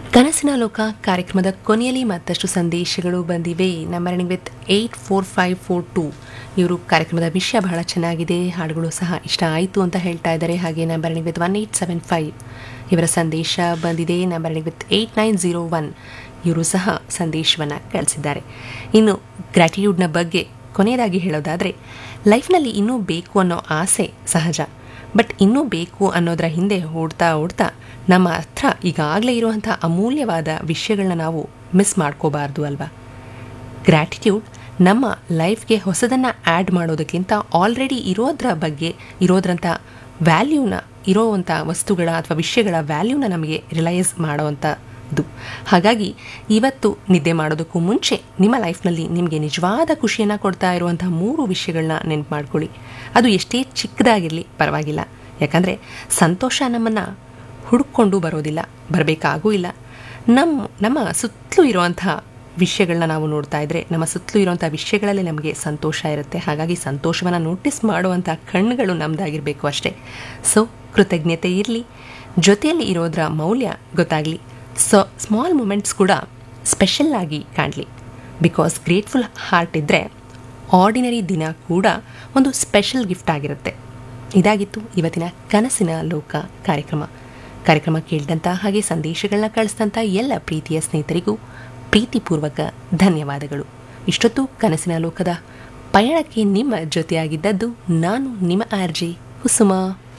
ಕನಸಿನ ಲೋಕ ಕಾರ್ಯಕ್ರಮದ ಕೊನೆಯಲ್ಲಿ ಮತ್ತಷ್ಟು ಸಂದೇಶಗಳು ಬಂದಿವೆ ನಮ್ಮ running with eight four five four two ಇವರು ಕಾರ್ಯಕ್ರಮದ ವಿಷಯ ಬಹಳ ಚೆನ್ನಾಗಿದೆ ಹಾಡುಗಳು ಸಹ ಇಷ್ಟ ಆಯಿತು ಅಂತ ಹೇಳ್ತಾ ಇದ್ದಾರೆ ಹಾಗೆ number running with one eight seven five ಇವರ ಸಂದೇಶ ಬಂದಿದೆ number running with eight nine zero one ಇವರು ಸಹ ಸಂದೇಶವನ್ನು ಕಳಿಸಿದ್ದಾರೆ ಇನ್ನು ಗ್ರ್ಯಾಟಿಟ್ಯೂಡ್ನ ಬಗ್ಗೆ ಕೊನೆಯದಾಗಿ ಹೇಳೋದಾದರೆ ಲೈಫ್ನಲ್ಲಿ ಇನ್ನೂ ಬೇಕು ಅನ್ನೋ ಆಸೆ ಸಹಜ ಬಟ್ ಇನ್ನೂ ಬೇಕು ಅನ್ನೋದರ ಹಿಂದೆ ಓಡ್ತಾ ಓಡ್ತಾ ನಮ್ಮ ಹತ್ರ ಈಗಾಗಲೇ ಇರುವಂಥ ಅಮೂಲ್ಯವಾದ ವಿಷಯಗಳನ್ನ ನಾವು ಮಿಸ್ ಮಾಡ್ಕೋಬಾರ್ದು ಅಲ್ವಾ ಗ್ರ್ಯಾಟಿಟ್ಯೂಡ್ ನಮ್ಮ ಲೈಫ್ಗೆ ಹೊಸದನ್ನು ಆ್ಯಡ್ ಮಾಡೋದಕ್ಕಿಂತ ಆಲ್ರೆಡಿ ಇರೋದ್ರ ಬಗ್ಗೆ ಇರೋದ್ರಂಥ ವ್ಯಾಲ್ಯೂನ ಇರೋವಂಥ ವಸ್ತುಗಳ ಅಥವಾ ವಿಷಯಗಳ ವ್ಯಾಲ್ಯೂನ ನಮಗೆ ರಿಲೈಸ್ ಮಾಡೋವಂಥದ್ದು ಹಾಗಾಗಿ ಇವತ್ತು ನಿದ್ದೆ ಮಾಡೋದಕ್ಕೂ ಮುಂಚೆ ನಿಮ್ಮ ಲೈಫ್ನಲ್ಲಿ ನಿಮಗೆ ನಿಜವಾದ ಖುಷಿಯನ್ನು ಕೊಡ್ತಾ ಇರುವಂಥ ಮೂರು ವಿಷಯಗಳನ್ನ ನೆನಪು ಮಾಡ್ಕೊಳ್ಳಿ ಅದು ಎಷ್ಟೇ ಚಿಕ್ಕದಾಗಿರಲಿ ಪರವಾಗಿಲ್ಲ ಯಾಕಂದರೆ ಸಂತೋಷ ನಮ್ಮನ್ನು ಹುಡುಕೊಂಡು ಬರೋದಿಲ್ಲ ಬರಬೇಕಾಗೂ ಇಲ್ಲ ನಮ್ಮ ನಮ್ಮ ಸುತ್ತಲೂ ಇರುವಂಥ ವಿಷಯಗಳನ್ನ ನಾವು ನೋಡ್ತಾ ಇದ್ರೆ ನಮ್ಮ ಸುತ್ತಲೂ ಇರುವಂಥ ವಿಷಯಗಳಲ್ಲಿ ನಮಗೆ ಸಂತೋಷ ಇರುತ್ತೆ ಹಾಗಾಗಿ ಸಂತೋಷವನ್ನು ನೋಟಿಸ್ ಮಾಡುವಂಥ ಕಣ್ಣುಗಳು ನಮ್ಮದಾಗಿರಬೇಕು ಅಷ್ಟೇ ಸೊ ಕೃತಜ್ಞತೆ ಇರಲಿ ಜೊತೆಯಲ್ಲಿ ಇರೋದರ ಮೌಲ್ಯ ಗೊತ್ತಾಗಲಿ ಸೊ ಸ್ಮಾಲ್ ಮೂಮೆಂಟ್ಸ್ ಕೂಡ ಸ್ಪೆಷಲ್ ಆಗಿ ಕಾಣಲಿ ಬಿಕಾಸ್ ಗ್ರೇಟ್ಫುಲ್ ಹಾರ್ಟ್ ಇದ್ದರೆ ಆರ್ಡಿನರಿ ದಿನ ಕೂಡ ಒಂದು ಸ್ಪೆಷಲ್ ಗಿಫ್ಟ್ ಆಗಿರುತ್ತೆ ಇದಾಗಿತ್ತು ಇವತ್ತಿನ ಕನಸಿನ ಲೋಕ ಕಾರ್ಯಕ್ರಮ ಕಾರ್ಯಕ್ರಮ ಕೇಳಿದಂಥ ಹಾಗೆ ಸಂದೇಶಗಳನ್ನ ಕಳಿಸಿದಂಥ ಎಲ್ಲ ಪ್ರೀತಿಯ ಸ್ನೇಹಿತರಿಗೂ ಪ್ರೀತಿಪೂರ್ವಕ ಧನ್ಯವಾದಗಳು ಇಷ್ಟೊತ್ತು ಕನಸಿನ ಲೋಕದ ಪಯಣಕ್ಕೆ ನಿಮ್ಮ ಜೊತೆಯಾಗಿದ್ದದ್ದು ನಾನು ನಿಮ್ಮ ಆರ್ಜೆ ಕುಸುಮ